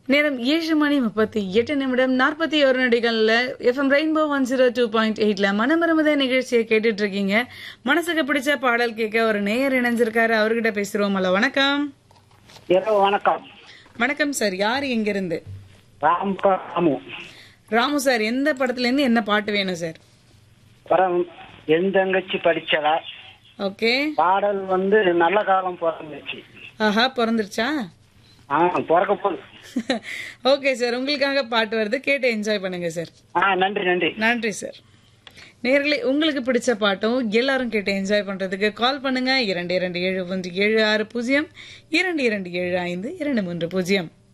நேரம் ஏழு மணி முப்பத்தி எட்டு நிமிடம் நாற்பத்தி ஒரு நொடிகள்ல FM rainbow one zero two point எயிட்ல மனமரமத நிகழ்ச்சியை கேட்டுட்டு இருக்கீங்க மனசுக்கு பிடிச்ச பாடல் கேட்க ஒரு நேயர் இணைஞ்சிருக்காரு அவர்கிட்ட பேசுறோம் அல்ல வணக்கம் இரவு வணக்கம் வணக்கம் சார் யார் எங்க இருந்து ராம் ராமு ராமு சார் எந்த படத்துல இருந்து என்ன பாட்டு வேணும் சார் படம் என் தங்கச்சி படிச்சதா ஓகே பாடல் வந்து நல்ல காலம் பிறந்துச்சு ஆஹா பிறந்துருச்சா ஆ பிறக்க போகுது ஓகே சார் உங்களுக்காக பாட்டு வருது கேட்டு என்ஜாய் பண்ணுங்க சார் ஆ நன்றி நன்றி நன்றி சார் நேர்களே உங்களுக்கு பிடிச்ச பாட்டும் எல்லாரும் கேட்டு என்ஜாய் பண்றதுக்கு கால் பண்ணுங்க இரண்டு இரண்டு ஏழு ஒன்று ஏழு ஆறு பூஜ்ஜியம் இரண்டு இரண்டு ஏழு ஐந்து இரண்டு மூன்று பூஜ்ஜியம்